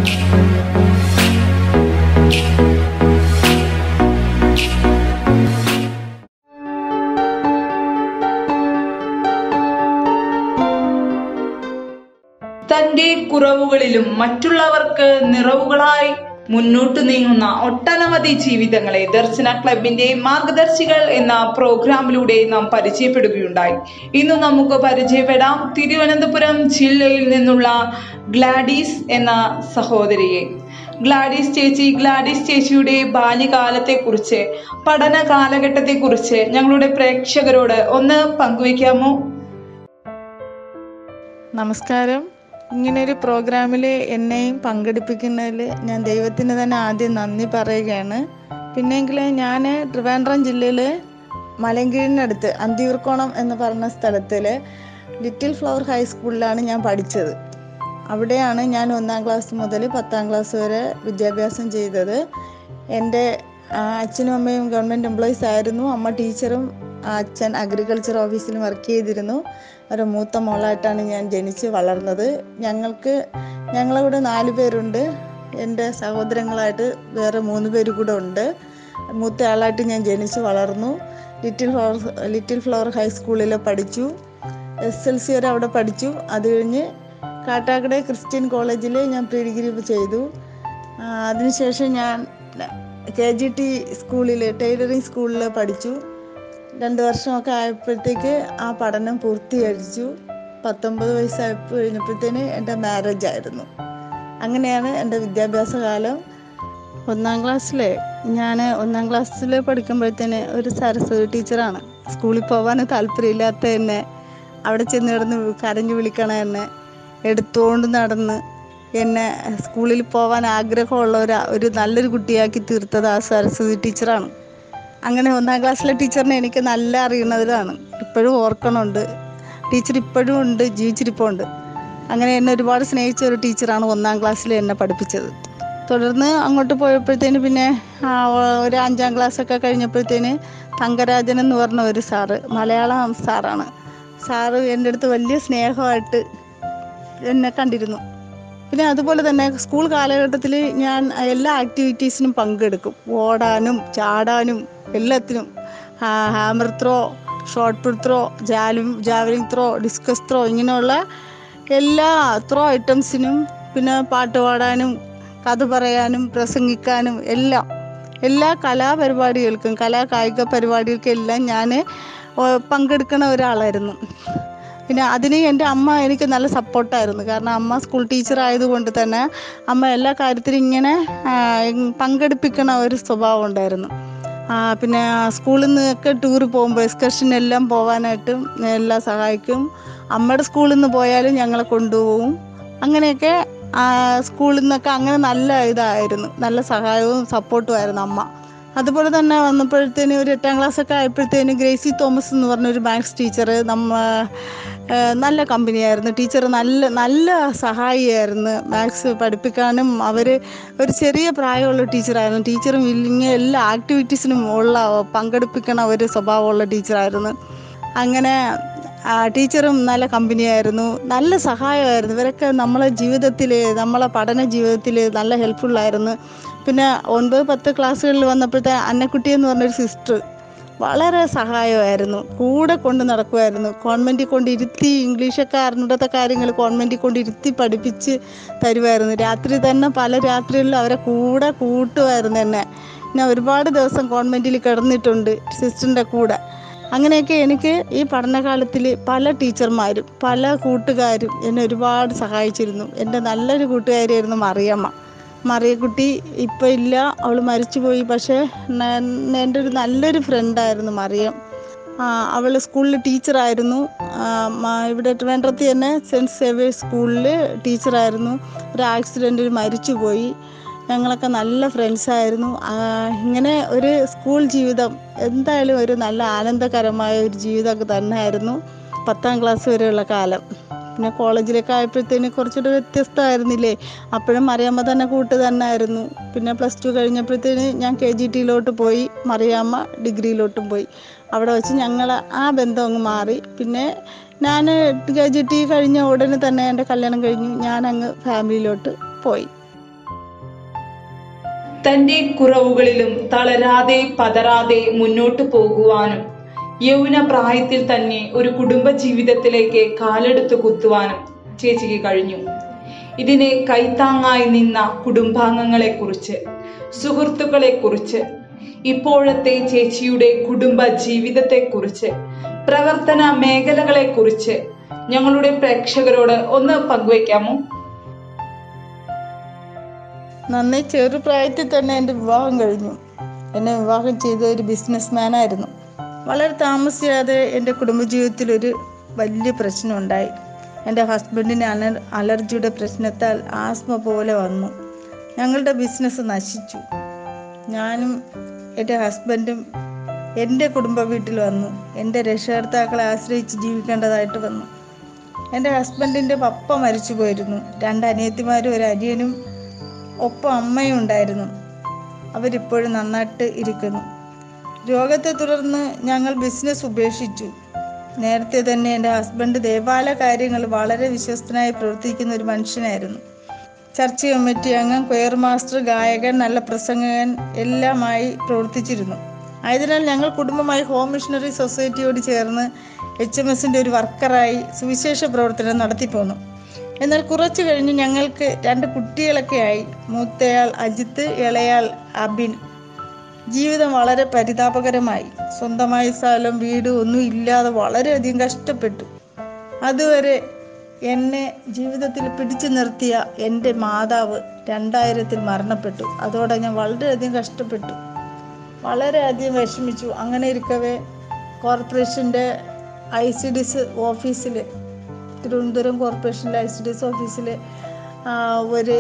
തന്റെ കുറവുകളിലും മറ്റുള്ളവർക്ക് നിറവുകളായി മുന്നോട്ടു നീങ്ങുന്ന ഒട്ടനവധി ജീവിതങ്ങളെ ദർശന ക്ലബിന്റെ മാർഗദർശികൾ എന്ന പ്രോഗ്രാമിലൂടെ നാം പരിചയപ്പെടുകയുണ്ടായി ഇന്ന് നമുക്ക് പരിചയപ്പെടാം തിരുവനന്തപുരം ജില്ലയിൽ നിന്നുള്ള ഗ്ലാഡീസ് എന്ന സഹോദരിയെ ഗ്ലാഡീസ് ചേച്ചി ഗ്ലാഡീസ് ചേച്ചിയുടെ ബാല്യകാലത്തെക്കുറിച്ച് പഠന കാലഘട്ടത്തെക്കുറിച്ച് ഞങ്ങളുടെ പ്രേക്ഷകരോട് ഒന്ന് പങ്കുവയ്ക്കാമോ നമസ്കാരം ഇങ്ങനൊരു പ്രോഗ്രാമിൽ എന്നെയും പങ്കെടുപ്പിക്കുന്നതിൽ ഞാൻ ദൈവത്തിന് തന്നെ ആദ്യം നന്ദി പറയുകയാണ് പിന്നെങ്കിൽ ഞാൻ ട്രിവാൻഡ്രം ജില്ലയിൽ മലയങ്കീഴിനടുത്ത് അന്തിയൂർക്കോണം എന്ന് പറഞ്ഞ സ്ഥലത്തിൽ ലിറ്റിൽ ഫ്ലവർ ഹൈസ്കൂളിലാണ് ഞാൻ പഠിച്ചത് അവിടെയാണ് ഞാൻ ഒന്നാം ക്ലാസ് മുതൽ പത്താം ക്ലാസ് വരെ വിദ്യാഭ്യാസം ചെയ്തത് എൻ്റെ ആ, അച്ഛനും അമ്മയും ഗവൺമെൻറ് എംപ്ലോയീസ് ആയിരുന്നു അമ്മ ടീച്ചറും ആ, അച്ഛൻ അഗ്രികൾച്ചർ ഓഫീസിൽ വർക്ക് ചെയ്തിരുന്നു ഒരു മൂത്ത മോളായിട്ടാണ് ഞാൻ ജനിച്ച് വളർന്നത് ഞങ്ങൾക്ക് ഞങ്ങളിവിടെ നാല് പേരുണ്ട് എൻ്റെ സഹോദരങ്ങളായിട്ട് വേറെ മൂന്ന് പേര് കൂടെ ഉണ്ട് മൂത്ത ആളായിട്ട് ഞാൻ ജനിച്ച് വളർന്നു ലിറ്റിൽ ഫ്ലവർ ലിറ്റിൽ ഫ്ലവർ ഹൈസ്കൂളിൽ പഠിച്ചു എസ് എൽ സി വരെ അവിടെ പഠിച്ചു അത് കഴിഞ്ഞ് കാട്ടാക്കട ക്രിസ്ത്യൻ കോളേജിൽ ഞാൻ പ്രീ ഡിഗ്രി ചെയ്തു ആ, അതിനുശേഷം ഞാൻ കെ ജി ടി സ്കൂളിൽ ടൈലറിങ് സ്കൂളിൽ പഠിച്ചു രണ്ട് വർഷമൊക്കെ ആയപ്പോഴത്തേക്ക് ആ പഠനം പൂർത്തീകരിച്ചു പത്തൊമ്പത് വയസ്സായപ്പോൾ കഴിഞ്ഞപ്പോഴത്തേന് എൻ്റെ മാരേജ് ആയിരുന്നു അങ്ങനെയാണ് എൻ്റെ വിദ്യാഭ്യാസ കാലം ഒന്നാം ക്ലാസ്സിലെ ഞാൻ ഒന്നാം ക്ലാസ്സിൽ പഠിക്കുമ്പോഴത്തേന് ഒരു സരസ്വതി ടീച്ചറാണ് സ്കൂളിൽ പോകാൻ താല്പര്യമില്ലാത്ത എന്നെ അവിടെ ചെന്ന് കിടന്ന് കരഞ്ഞു വിളിക്കണ എന്നെ എടുത്തുകൊണ്ട് നടന്ന് എന്നെ സ്കൂളിൽ പോകാൻ ആഗ്രഹമുള്ള ഒരു ഒരു നല്ലൊരു കുട്ടിയാക്കി തീർത്തത് ആ സരസ്വതി ടീച്ചറാണ് അങ്ങനെ ഒന്നാം ക്ലാസ്സിലെ ടീച്ചറിനെ എനിക്ക് നല്ല അറിയുന്നതിലാണ് ഇപ്പോഴും ഓർക്കണുണ്ട് ടീച്ചർ ഇപ്പോഴും ഉണ്ട് ജീവിച്ചിരിപ്പുണ്ട് അങ്ങനെ എന്നെ ഒരുപാട് സ്നേഹിച്ച ഒരു ടീച്ചറാണ് ഒന്നാം ക്ലാസ്സിൽ എന്നെ പഠിപ്പിച്ചത് തുടർന്ന് അങ്ങോട്ട് പോയപ്പോഴത്തേന് പിന്നെ ആ, ഒരു അഞ്ചാം ക്ലാസ്സൊക്കെ കഴിഞ്ഞപ്പോഴത്തേന് തങ്കരാജൻ എന്ന് പറഞ്ഞ ഒരു സാറ് മലയാളം സാറാണ് സാറ് എൻ്റെ അടുത്ത് വലിയ സ്നേഹമായിട്ട് എന്നെ കണ്ടിരുന്നു പിന്നെ അതുപോലെ തന്നെ സ്കൂൾ കാലഘട്ടത്തിൽ ഞാൻ എല്ലാ ആക്ടിവിറ്റീസിനും പങ്കെടുക്കും ഓടാനും ചാടാനും എല്ലാത്തിനും hammer throw shot put throw ജാലും ജാവലിംഗ് ത്രോ ഡിസ്കസ് ത്രോ ഇങ്ങനെയുള്ള എല്ലാ ത്രോ ഐറ്റംസിനും പിന്നെ പാട്ട് പാടാനും കഥ പറയാനും പ്രസംഗിക്കാനും എല്ലാം എല്ലാ കലാപരിപാടികൾക്കും കലാ കായിക പരിപാടികൾക്കെല്ലാം ഞാൻ പങ്കെടുക്കുന്ന ഒരാളായിരുന്നു പിന്നെ അതിന് എൻ്റെ അമ്മ എനിക്ക് നല്ല സപ്പോർട്ടായിരുന്നു കാരണം അമ്മ സ്കൂൾ ടീച്ചർ ആയതുകൊണ്ട് തന്നെ അമ്മ എല്ലാ കാര്യത്തിലും ഇങ്ങനെ ആ, പങ്കെടുപ്പിക്കണ ഒരു സ്വഭാവം ഉണ്ടായിരുന്നു ആ, പിന്നെ സ്കൂളിൽ നിന്നൊക്കെ ടൂർ പോകുമ്പോൾ എക്സ്കർഷൻ എല്ലാം പോകാനായിട്ടും എല്ലാം സഹായിക്കും അമ്മയുടെ സ്കൂളിൽ നിന്ന് പോയാലും ഞങ്ങളെ കൊണ്ടുപോകും അങ്ങനെയൊക്കെ ആ, സ്കൂളിൽ നിന്നൊക്കെ അങ്ങനെ നല്ല ഇതായിരുന്നു നല്ല സഹായവും സപ്പോർട്ടും ആയിരുന്നു അമ്മ അതുപോലെ തന്നെ വന്നപ്പോഴത്തേന് ഒരു എട്ടാം ക്ലാസ്സൊക്കെ ആയപ്പോഴത്തേന് ഗ്രേസി തോമസ് എന്ന് പറഞ്ഞൊരു മാത്സ് ടീച്ചർ നമ്മ ആ, നല്ല കമ്പനിയായിരുന്നു ടീച്ചർ നല്ല നല്ല സഹായിയായിരുന്നു മാത്സ് പഠിപ്പിക്കാനും അവർ ഒരു ചെറിയ പ്രായമുള്ള ടീച്ചറായിരുന്നു ടീച്ചറും ഇല്ലെങ്കിൽ എല്ലാ ആക്ടിവിറ്റീസിനും ഉള്ള പങ്കെടുപ്പിക്കണ ഒരു സ്വഭാവമുള്ള ടീച്ചറായിരുന്നു അങ്ങനെ ആ, ടീച്ചറും നല്ല കമ്പനിയായിരുന്നു നല്ല സഹായമായിരുന്നു ഇവരൊക്കെ നമ്മളെ ജീവിതത്തിൽ നമ്മളെ പഠന ജീവിതത്തിൽ നല്ല ഹെൽപ്ഫുള്ളായിരുന്നു പിന്നെ ഒൻപത് പത്ത് ക്ലാസ്സുകളിൽ വന്നപ്പോഴത്തെ അന്നക്കുട്ടി എന്ന് പറഞ്ഞൊരു സിസ്റ്റർ വളരെ സഹായമായിരുന്നു കൂടെ കൊണ്ട് നടക്കുമായിരുന്നു കോൺവെൻറ്റിൽ കൊണ്ട് ഇരുത്തി ഇംഗ്ലീഷൊക്കെ അറിഞ്ഞിടത്തെ കാര്യങ്ങൾ കോൺവെൻറ്റിൽ കൊണ്ട് ഇരുത്തി പഠിപ്പിച്ച് തരുമായിരുന്നു രാത്രി തന്നെ പല രാത്രികളിലും അവരെ കൂടെ കൂട്ടുമായിരുന്നു എന്നെ ഞാൻ ഒരുപാട് ദിവസം കോൺവെൻറ്റിൽ കിടന്നിട്ടുണ്ട് സിസ്റ്ററിൻ്റെ കൂടെ അങ്ങനെയൊക്കെ എനിക്ക് ഈ പഠനകാലത്തിൽ പല ടീച്ചർമാരും പല കൂട്ടുകാരും എന്നെ ഒരുപാട് സഹായിച്ചിരുന്നു എൻ്റെ നല്ലൊരു കൂട്ടുകാരിയായിരുന്നു മറിയമ്മ മറിയക്കുട്ടി ഇപ്പം ഇല്ല അവൾ മരിച്ചുപോയി പക്ഷേ ന- എൻ്റെ ഒരു നല്ലൊരു ഫ്രണ്ടായിരുന്നു മറിയം അവൾ സ്കൂളിൽ ടീച്ചറായിരുന്നു ആ, മ- ഇവിടെ ട്രിവാൻഡ്രത്ത് തന്നെ സെൻറ്റ് സേവിയേഴ്സ് സ്കൂളിൽ ടീച്ചറായിരുന്നു ഒരു ആക്സിഡൻറ്റിൽ മരിച്ചുപോയി ഞങ്ങളൊക്കെ നല്ല ഫ്രണ്ട്സായിരുന്നു ആ, ഇങ്ങനെ ഒരു സ്കൂൾ ജീവിതം എന്തായാലും ഒരു നല്ല ആനന്ദകരമായ ഒരു ജീവിതമൊക്കെ തന്നെയായിരുന്നു പത്താം ക്ലാസ് വരെയുള്ള കാലം പിന്നെ കോളേജിലൊക്കെ ആയപ്പോഴത്തേന് കുറച്ചുകൂടെ വ്യത്യസ്തമായിരുന്നില്ലേ അപ്പോഴും മറിയാമ്മ തന്നെ കൂട്ട് തന്നെ ആയിരുന്നു പിന്നെ പ്ലസ് ടു കഴിഞ്ഞപ്പോഴത്തേന് ഞാൻ കെ ജി ടിയിലോട്ട് പോയി മറിയാമ്മ ഡിഗ്രിയിലോട്ടും പോയി അവിടെ വെച്ച് ഞങ്ങൾ ആ ബന്ധം അങ്ങ് മാറി പിന്നെ ഞാൻ കെ ജി ടി കഴിഞ്ഞ ഉടനെ തന്നെ എൻ്റെ കല്യാണം കഴിഞ്ഞു ഞാൻ അങ്ങ് ഫാമിലിയിലോട്ട് പോയി തന്റെ കുറവുകളിലും തളരാതെ പതറാതെ മുന്നോട്ടു പോകുവാനും യൗവന പ്രായത്തിൽ തന്നെ ഒരു കുടുംബ ജീവിതത്തിലേക്ക് കാലെടുത്ത് കുത്തുവാനും ചേച്ചിക്ക് കഴിഞ്ഞു ഇതിന് കൈത്താങ്ങായി നിന്ന കുടുംബാംഗങ്ങളെ കുറിച്ച് സുഹൃത്തുക്കളെ കുറിച്ച് ഇപ്പോഴത്തെ ചേച്ചിയുടെ കുടുംബ ജീവിതത്തെ കുറിച്ച് പ്രവർത്തന മേഖലകളെ കുറിച്ച് ഞങ്ങളുടെ പ്രേക്ഷകരോട് ഒന്ന് പങ്കുവയ്ക്കാമോ നന്നേ ചെറുപ്രായത്തിൽ തന്നെ എൻ്റെ വിവാഹം കഴിഞ്ഞു എന്നെ വിവാഹം ചെയ്ത ഒരു ബിസിനസ്മാനായിരുന്നു വളരെ താമസിയാതെ എൻ്റെ കുടുംബജീവിതത്തിൽ ഒരു വലിയ പ്രശ്നം ഉണ്ടായി എൻ്റെ ഹസ്ബൻഡിന് അലർ അലർജിയുടെ പ്രശ്നത്താൽ ആസ്മ പോലെ വന്നു ഞങ്ങളുടെ ബിസിനസ് നശിച്ചു ഞാനും എൻ്റെ ഹസ്ബൻഡും എൻ്റെ കുടുംബ വീട്ടിൽ വന്നു എൻ്റെ രക്ഷകർത്താക്കളെ ആശ്രയിച്ച് ജീവിക്കേണ്ടതായിട്ട് വന്നു എൻ്റെ ഹസ്ബൻഡിൻ്റെ പപ്പ മരിച്ചു പോയിരുന്നു രണ്ട് അനിയത്തിമാരും ഒരു അനിയനും ഒപ്പം അമ്മയും ഉണ്ടായിരുന്നു അവരിപ്പോഴും നന്നായിട്ട് ഇരിക്കുന്നു രോഗത്തെ തുടർന്ന് ഞങ്ങൾ ബിസിനസ് ഉപേക്ഷിച്ചു നേരത്തെ തന്നെ എൻ്റെ ഹസ്ബൻഡ് ദേവാലയ കാര്യങ്ങൾ വളരെ വിശ്വസ്തനായി പ്രവർത്തിക്കുന്ന ഒരു മനുഷ്യനായിരുന്നു ചർച്ച് കമ്മിറ്റി അംഗം ക്വയർ മാസ്റ്റർ ഗായകൻ നല്ല പ്രസംഗകൻ എല്ലാമായി പ്രവർത്തിച്ചിരുന്നു ആയതിനാൽ ഞങ്ങൾ കുടുംബമായി ഹോം മിഷണറി സൊസൈറ്റിയോട് ചേർന്ന് എച്ച് എം എസിൻ്റെ ഒരു വർക്കറായി സുവിശേഷ പ്രവർത്തനം നടത്തിപ്പോന്നു എന്നാൽ കുറച്ചു കഴിഞ്ഞ് ഞങ്ങൾക്ക് രണ്ട് കുട്ടികളൊക്കെ ആയി മൂത്തയാൾ അജിത്ത് ഇളയാൾ അബിൻ ജീവിതം വളരെ പരിതാപകരമായി സ്വന്തമായി സ്ഥലം വീട് ഒന്നും ഇല്ലാതെ വളരെയധികം കഷ്ടപ്പെട്ടു അതുവരെ എന്നെ ജീവിതത്തിൽ പിടിച്ചു നിർത്തിയ എൻ്റെ മാതാവ് രണ്ടായിരത്തിൽ മരണപ്പെട്ടു അതോടെ ഞാൻ വളരെയധികം കഷ്ടപ്പെട്ടു വളരെയധികം വിഷമിച്ചു അങ്ങനെ ഇരിക്കവേ കോർപ്പറേഷൻ്റെ ഐ സി ഡി എസ് ഓഫീസിൽ തിരുവനന്തപുരം കോർപ്പറേഷനിലെ ഐ സി ഡി എസ് ഓഫീസിൽ ഒരു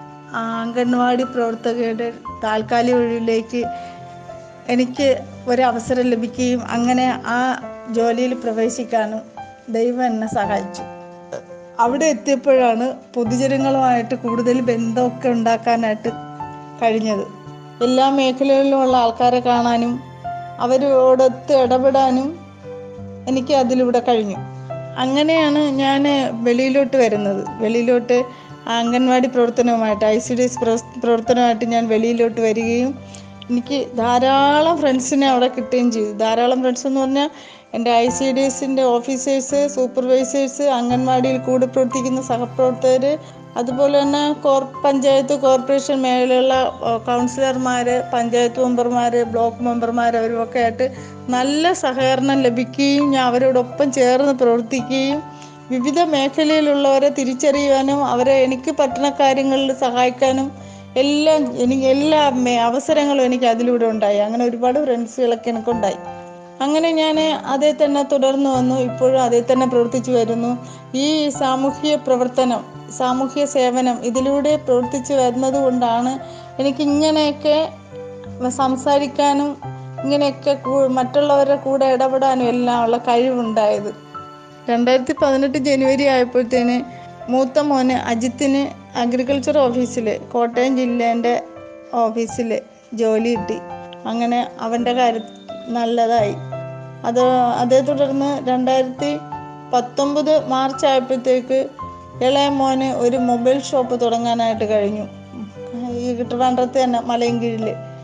അംഗൻവാടി പ്രവർത്തകയുടെ താൽക്കാലിക ഒഴിവിലേക്ക് എനിക്ക് ഒരവസരം ലഭിക്കുകയും അങ്ങനെ ആ ജോലിയിൽ പ്രവേശിക്കാനും ദൈവം എന്നെ സഹായിച്ചു അവിടെ എത്തിയപ്പോഴാണ് പൊതുജനങ്ങളുമായിട്ട് കൂടുതൽ ബന്ധമൊക്കെ ഉണ്ടാക്കാനായിട്ട് കഴിഞ്ഞത് എല്ലാ മേഖലകളിലുമുള്ള ആൾക്കാരെ കാണാനും അവരോടൊത്ത് ഇടപെടാനും എനിക്ക് അതിലൂടെ കഴിഞ്ഞു അങ്ങനെയാണ് ഞാൻ വെളിയിലോട്ട് വരുന്നത് വെളിയിലോട്ട് അംഗൻവാടി പ്രവർത്തനവുമായിട്ട് ഐ സി ഡി എസ് പ്രവർത്തനമായിട്ട് ഞാൻ വെളിയിലോട്ട് വരികയും എനിക്ക് ധാരാളം ഫ്രണ്ട്സിനെ അവിടെ കിട്ടുകയും ചെയ്തു ധാരാളം ഫ്രണ്ട്സ് എന്ന് പറഞ്ഞാൽ എൻ്റെ ഐ സി ഡി എസിൻ്റെ ഓഫീസേഴ്സ് സൂപ്പർവൈസേഴ്സ് അംഗൻവാടിയിൽ കൂടെ പ്രവർത്തിക്കുന്ന സഹപ്രവർത്തകർ അതുപോലെ തന്നെ കോർ പഞ്ചായത്ത് കോർപ്പറേഷൻ മേഖലയിലുള്ള കൗൺസിലർമാർ പഞ്ചായത്ത് മെമ്പർമാർ ബ്ലോക്ക് മെമ്പർമാർ അവരുമൊക്കെ ആയിട്ട് നല്ല സഹകരണം ലഭിക്കുകയും ഞാൻ അവരോടൊപ്പം ചേർന്ന് പ്രവർത്തിക്കുകയും വിവിധ മേഖലയിലുള്ളവരെ തിരിച്ചറിയുവാനും അവരെ എനിക്ക് പറ്റുന്ന കാര്യങ്ങളിൽ സഹായിക്കാനും എല്ലാം എനിക്ക് എല്ലാ മേ- അവസരങ്ങളും എനിക്ക് അതിലൂടെ ഉണ്ടായി അങ്ങനെ ഒരുപാട് ഫ്രണ്ട്സുകളൊക്കെ എനിക്കുണ്ടായി അങ്ങനെ ഞാൻ അതേ തന്നെ തുടർന്ന് വന്നു ഇപ്പോഴും അതേ തന്നെ പ്രവർത്തിച്ചു വരുന്നു ഈ സാമൂഹ്യ പ്രവർത്തനം സാമൂഹ്യ സേവനം ഇതിലൂടെ പ്രവർത്തിച്ചു വരുന്നത് കൊണ്ടാണ് എനിക്ക് ഇങ്ങനെയൊക്കെ സംസാരിക്കാനും ഇങ്ങനെയൊക്കെ കൂ- മറ്റുള്ളവരുടെ കൂടെ ഇടപെടാനും എല്ലാം ഉള്ള കഴിവുണ്ടായത് രണ്ടായിരത്തി പതിനെട്ട് ജനുവരി ആയപ്പോഴത്തേന് മൂത്ത മോന് അജിത്തിന് അഗ്രികൾച്ചർ ഓഫീസിൽ കോട്ടയം ജില്ലേൻ്റെ ഓഫീസിൽ ജോലി കിട്ടി അങ്ങനെ അവൻ്റെ കാര്യം നല്ലതായി അത് അതേ തുടർന്ന് രണ്ടായിരത്തി പത്തൊമ്പത് മാർച്ച് ആയപ്പോഴത്തേക്ക് ഇളയ മോന് ഒരു മൊബൈൽ ഷോപ്പ് തുടങ്ങാനായിട്ട് കഴിഞ്ഞു ഈ ട്രിവാൻഡ്രത്ത് തന്നെ മലയൻകീഴിൽ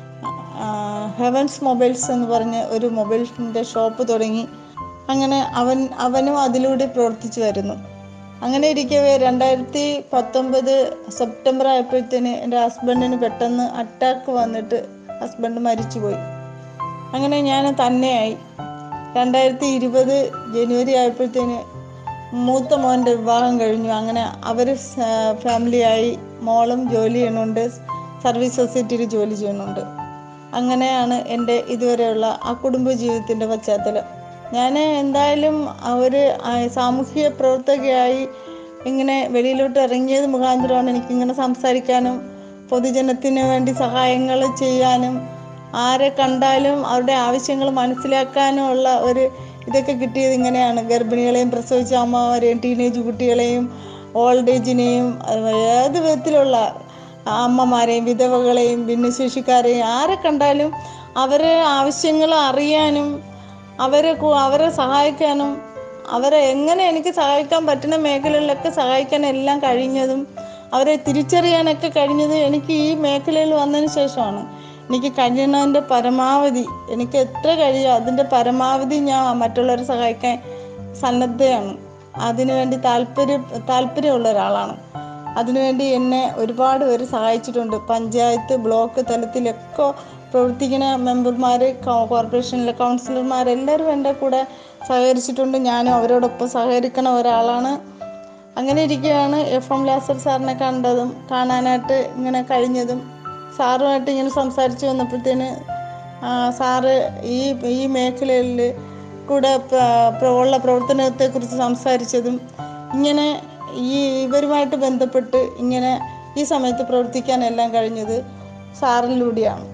ഹെവൻസ് മൊബൈൽസ് എന്ന് പറഞ്ഞ് ഒരു മൊബൈലിൻ്റെ ഷോപ്പ് തുടങ്ങി അങ്ങനെ അവൻ അവനും അതിലൂടെ പ്രവർത്തിച്ചു വരുന്നു അങ്ങനെ ഇരിക്കവേ രണ്ടായിരത്തി പത്തൊമ്പത് സെപ്റ്റംബർ ആയപ്പോഴത്തേന് എൻ്റെ ഹസ്ബൻഡിന് പെട്ടെന്ന് അറ്റാക്ക് വന്നിട്ട് ഹസ്ബൻഡ് മരിച്ചുപോയി അങ്ങനെ ഞാൻ തന്നെയായി രണ്ടായിരത്തി ഇരുപത് ജനുവരി ആയപ്പോഴത്തേന് മൂത്ത മോൻ്റെ വിവാഹം കഴിഞ്ഞു അങ്ങനെ അവർ ഫാമിലിയായി മോളും ജോലി ചെയ്യുന്നുണ്ട് സർവീസ് സൊസൈറ്റിയിൽ ജോലി ചെയ്യുന്നുണ്ട് അങ്ങനെയാണ് എൻ്റെ ഇതുവരെയുള്ള ആ കുടുംബ ജീവിതത്തിൻ്റെ പശ്ചാത്തലം ഞാൻ എന്തായാലും ആ ഒരു ആ, സാമൂഹിക പ്രവർത്തകയായി ഇങ്ങനെ വെളിയിലോട്ട് ഇറങ്ങിയത് മുഖാന്തരമാണ് എനിക്കിങ്ങനെ സംസാരിക്കാനും പൊതുജനത്തിന് വേണ്ടി സഹായങ്ങൾ ചെയ്യാനും ആരെ കണ്ടാലും അവരുടെ ആവശ്യങ്ങൾ മനസ്സിലാക്കാനും ഉള്ള ഒരു ഇതൊക്കെ കിട്ടിയത് ഇങ്ങനെയാണ് ഗർഭിണികളെയും പ്രസവിച്ച അമ്മമാരെയും ടീനേജ് കുട്ടികളെയും ഓൾഡ് ഏജിനെയും ഏത് വിധത്തിലുള്ള അമ്മമാരെയും വിധവകളെയും ഭിന്നശേഷിക്കാരെയും ആരെ കണ്ടാലും അവരെ ആവശ്യങ്ങൾ അറിയാനും അവരെ കു- അവരെ സഹായിക്കാനും അവരെ എങ്ങനെ എനിക്ക് സഹായിക്കാൻ പറ്റുന്ന മേഖലകളിലൊക്കെ സഹായിക്കാൻ എല്ലാം കഴിഞ്ഞതും അവരെ തിരിച്ചറിയാനൊക്കെ കഴിഞ്ഞത് എനിക്ക് ഈ മേഖലയിൽ വന്നതിന് ശേഷമാണ് എനിക്ക് കഴിയുന്നതിൻ്റെ പരമാവധി എനിക്ക് എത്ര കഴിയുമോ അതിൻ്റെ പരമാവധി ഞാൻ മറ്റുള്ളവരെ സഹായിക്കാൻ സന്നദ്ധയാണ് അതിനുവേണ്ടി താല്പര്യം താല്പര്യമുള്ള ഒരാളാണ് അതിനുവേണ്ടി എന്നെ ഒരുപാട് പേര് സഹായിച്ചിട്ടുണ്ട് പഞ്ചായത്ത് ബ്ലോക്ക് തലത്തിലൊക്കെ പ്രവർത്തിക്കുന്ന മെമ്പർമാർ കോർപ്പറേഷനിലെ കൗൺസിലർമാർ എല്ലാവരും എൻ്റെ കൂടെ സഹകരിച്ചിട്ടുണ്ട് ഞാനും അവരോടൊപ്പം സഹകരിക്കണ ഒരാളാണ് അങ്ങനെ ഇരിക്കുകയാണ് എഫ് എം ലാസർ സാറിനെ കണ്ടതും കാണാനായിട്ട് ഇങ്ങനെ കഴിഞ്ഞതും സാറുമായിട്ട് ഇങ്ങനെ സംസാരിച്ച് വന്നപ്പോഴത്തേന് ആ, സാറ് ഈ ഈ മേഖലയിൽ കൂടെ പ്ര- പ്ര- ഉള്ള പ്രവർത്തനത്തെക്കുറിച്ച് സംസാരിച്ചതും ഇങ്ങനെ ഈ ഇവരുമായിട്ട് ബന്ധപ്പെട്ട് ഇങ്ങനെ ഈ സമയത്ത് പ്രവർത്തിക്കാനെല്ലാം കഴിഞ്ഞത് സാറിലൂടെയാണ്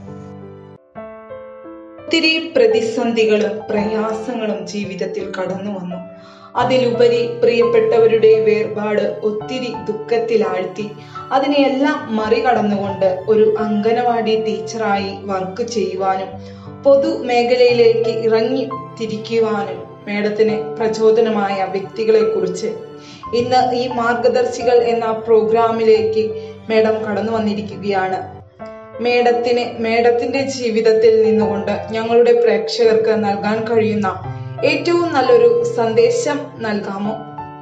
ഒത്തിരി പ്രതിസന്ധികളും പ്രയാസങ്ങളും ജീവിതത്തിൽ കടന്നു വന്നു അതിലുപരി പ്രിയപ്പെട്ടവരുടെ വേർപാട് ഒത്തിരി ദുഃഖത്തിലാഴ്ത്തി അതിനെയെല്ലാം മറികടന്നുകൊണ്ട് ഒരു അംഗനവാടി ടീച്ചറായി വർക്ക് ചെയ്യുവാനും പൊതുമേഖലയിലേക്ക് ഇറങ്ങി തിരിക്കുവാനും മേഡത്തിന് പ്രചോദനമായ വ്യക്തികളെ കുറിച്ച് ഇന്ന് ഈ മാർഗദർശികൾ എന്ന പ്രോഗ്രാമിലേക്ക് മേഡം കടന്നു വന്നിരിക്കുകയാണ് മേഡത്തിന് മേഡത്തിന്റെ ജീവിതത്തിൽ നിന്നുകൊണ്ട് ഞങ്ങളുടെ പ്രേക്ഷകർക്ക് നൽകാൻ കഴിയുന്ന ഏറ്റവും നല്ലൊരു സന്ദേശം നൽകാമോ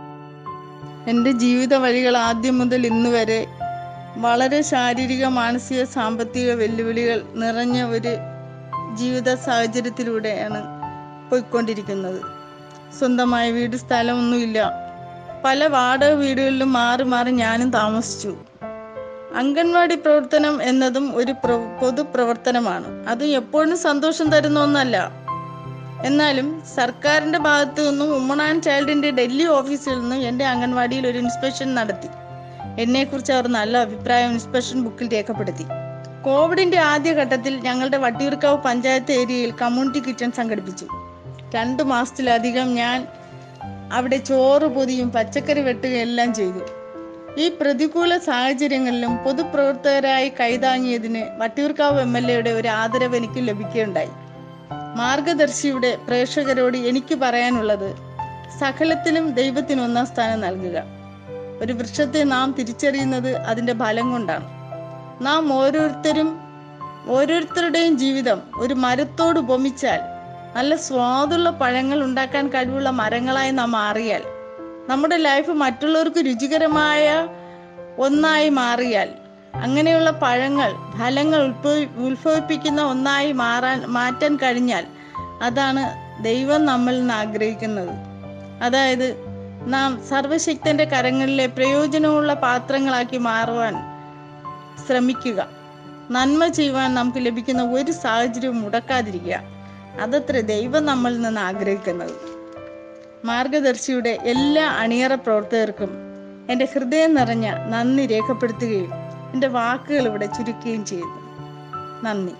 എൻ്റെ ജീവിത വഴികൾ ആദ്യം മുതൽ ഇന്ന് വരെ വളരെ ശാരീരിക മാനസിക സാമ്പത്തിക വെല്ലുവിളികൾ നിറഞ്ഞ ഒരു ജീവിത സാഹചര്യത്തിലൂടെയാണ് പോയിക്കൊണ്ടിരിക്കുന്നത് സ്വന്തമായ വീട് സ്ഥലമൊന്നുമില്ല പല വാടക വീടുകളിലും മാറി മാറി ഞാനും താമസിച്ചു അംഗൻവാടി പ്രവർത്തനം എന്നതും ഒരു പ്ര- പൊതുപ്രവർത്തനമാണ് അത് എപ്പോഴും സന്തോഷം തരുന്ന ഒന്നല്ല എന്നാലും സർക്കാരിന്റെ ഭാഗത്തു നിന്നും വുമൺ ആൻഡ് ചൈൽഡിന്റെ ഡൽഹി ഓഫീസിൽ നിന്നും എൻ്റെ അംഗൻവാടിയിൽ ഒരു ഇൻസ്പെക്ഷൻ നടത്തി എന്നെക്കുറിച്ച് അവർ നല്ല അഭിപ്രായം ഇൻസ്പെക്ഷൻ ബുക്കിൽ രേഖപ്പെടുത്തി കോവിഡിന്റെ ആദ്യഘട്ടത്തിൽ ഞങ്ങളുടെ വട്ടിയൂർക്കാവ് പഞ്ചായത്ത് ഏരിയയിൽ കമ്മ്യൂണിറ്റി കിച്ചൺ സംഘടിപ്പിച്ചു രണ്ടു മാസത്തിലധികം ഞാൻ അവിടെ ചോറ് പൊതിയും പച്ചക്കറി വെട്ടുകയും എല്ലാം ചെയ്തു ഈ പ്രതികൂല സാഹചര്യങ്ങളിലും പൊതുപ്രവർത്തകരായി കൈതാങ്ങിയതിന് വട്ടിയൂർക്കാവ് എം എൽ എയുടെ ഒരു ആദരവ് എനിക്ക് ലഭിക്കുകയുണ്ടായി മാർഗദർശിയുടെ പ്രേക്ഷകരോട് എനിക്ക് പറയാനുള്ളത് സകലത്തിലും ദൈവത്തിന് ഒന്നാം സ്ഥാനം നൽകുക ഒരു വൃക്ഷത്തെ നാം തിരിച്ചറിയുന്നത് അതിന്റെ ഫലം കൊണ്ടാണ് നാം ഓരോരുത്തരും ഓരോരുത്തരുടെയും ജീവിതം ഒരു മരത്തോട് ഉപമിച്ചാൽ നല്ല സ്വാദുള്ള പഴങ്ങൾ ഉണ്ടാക്കാൻ കഴിവുള്ള മരങ്ങളായി നാം മാറിയാൽ നമ്മുടെ ലൈഫ് മറ്റുള്ളവർക്ക് രുചികരമായ ഒന്നായി മാറിയാൽ അങ്ങനെയുള്ള പഴങ്ങൾ ഫലങ്ങൾ ഉത്ഭവി ഉത്ഭവിപ്പിക്കുന്ന ഒന്നായി മാറാൻ മാറ്റാൻ കഴിഞ്ഞാൽ അതാണ് ദൈവം നമ്മളിൽ നിന്ന് ആഗ്രഹിക്കുന്നത് അതായത് നാം സർവശക്തന്റെ കരങ്ങളിലെ പ്രയോജനമുള്ള പാത്രങ്ങളാക്കി മാറുവാൻ ശ്രമിക്കുക നന്മ ചെയ്യുവാൻ നമുക്ക് ലഭിക്കുന്ന ഒരു സാഹചര്യവും മുടക്കാതിരിക്കുക അതത്ര ദൈവം നമ്മളിൽ നിന്ന് ആഗ്രഹിക്കുന്നത് മാർഗദർശിയുടെ എല്ലാ അണിയറ പ്രവർത്തകർക്കും എൻ്റെ ഹൃദയം നിറഞ്ഞ നന്ദി രേഖപ്പെടുത്തുകയും എൻ്റെ വാക്കുകൾ ഇവിടെ ചുരുക്കുകയും ചെയ്യുന്നു നന്ദി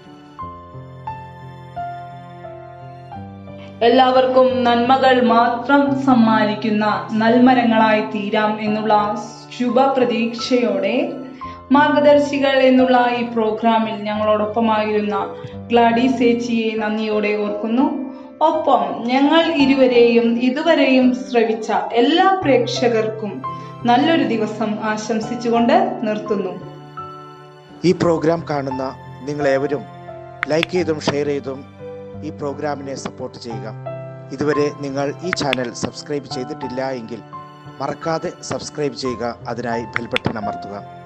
എല്ലാവർക്കും നന്മകൾ മാത്രം സമ്മാനിക്കുന്ന നൽമരങ്ങളായി തീരാം എന്നുള്ള ശുഭപ്രതീക്ഷയോടെ മാർഗദർശികൾ എന്നുള്ള ഈ പ്രോഗ്രാമിൽ ഞങ്ങളോടൊപ്പമായിരുന്ന ഗ്ലാഡി സേച്ചിയെ നന്ദിയോടെ ഓർക്കുന്നു ഒപ്പം ഞങ്ങൾ ഇരുവരെയും ഇതുവരെയും ശ്രവിച്ച എല്ലാ പ്രേക്ഷകർക്കും നല്ലൊരു ദിവസം ആശംസിച്ചുകൊണ്ട് നിർത്തുന്നു ഈ പ്രോഗ്രാം കാണുന്ന നിങ്ങളേവരും ലൈക്ക് ചെയ്തും ഷെയർ ചെയ്തും ഈ പ്രോഗ്രാമിനെ സപ്പോർട്ട് ചെയ്യുക ഇതുവരെ നിങ്ങൾ ഈ ചാനൽ സബ്സ്ക്രൈബ് ചെയ്തിട്ടില്ല എങ്കിൽ മറക്കാതെ സബ്സ്ക്രൈബ് ചെയ്യുക അതിനായി ബെൽ ബട്ടൺ അമർത്തുക